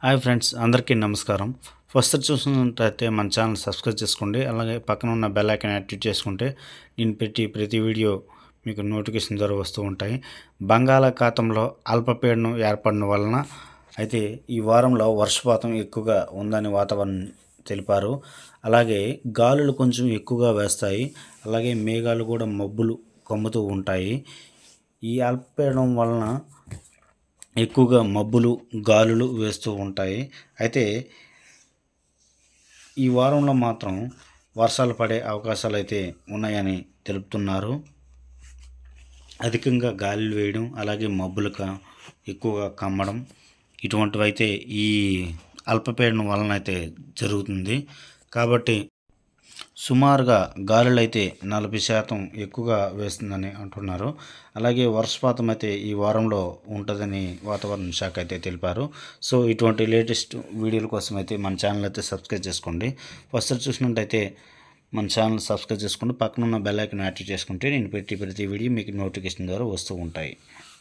hi friends అందరికీ నమస్కారం first చూసినట్టయితే మన ఛానల్ సబ్స్క్రైబ్ చేసుకోండి అలాగే పక్కన ఉన్న బెల్ ఐకాన్ యాక్టివేట్ చేసుకుంటే నేను పెట్టి ప్రతి వీడియో మీకు నోటిఫికేషన్ ద్వారా వస్తూ ఉంటాయి బంగాళాఖాతంలో అల్పపీడనం ఏర్పడిన వలన అయితే ఈ వారంలో వర్షపాతం ఎక్కువగా ఉందని వాతావరణం తెలిపారు అలాగే గాలులు కొంచెం ఎక్కువగా వేస్తాయి అలాగే మేఘాలు కూడా మబ్బులు కమ్ముతూ ఉంటాయి ఈ అల్పపీడనం వలన ఎక్కువగా మబ్బులు గాలులు వేస్తూ ఉంటాయి అయితే ఈ వారంలో మాత్రం వర్షాలు పడే అవకాశాలు అయితే ఉన్నాయని తెలుపుతున్నారు అధికంగా గాలులు వేయడం అలాగే మబ్బులుగా ఎక్కువగా కమ్మడం ఇటువంటివి అయితే ఈ అల్పపీడనం వలన అయితే జరుగుతుంది కాబట్టి సుమారుగా గాలులు అయితే నలభై శాతం ఎక్కువగా వేస్తుందని అంటున్నారు అలాగే వర్షపాతం అయితే ఈ వారంలో ఉంటుందని వాతావరణ శాఖ అయితే తెలిపారు సో ఇటువంటి లేటెస్ట్ వీడియోల కోసం అయితే మన ఛానల్ అయితే సబ్స్క్రైబ్ చేసుకోండి ఫస్ట్ చూసినట్టయితే మన ఛానల్ సబ్స్క్రైబ్ చేసుకుంటే పక్కన ఉన్న బెల్ ఐకాన్ యాక్టివ్ చేసుకుంటే నేను పెట్టి ప్రతి వీడియో మీకు నోటిఫికేషన్ ద్వారా వస్తూ ఉంటాయి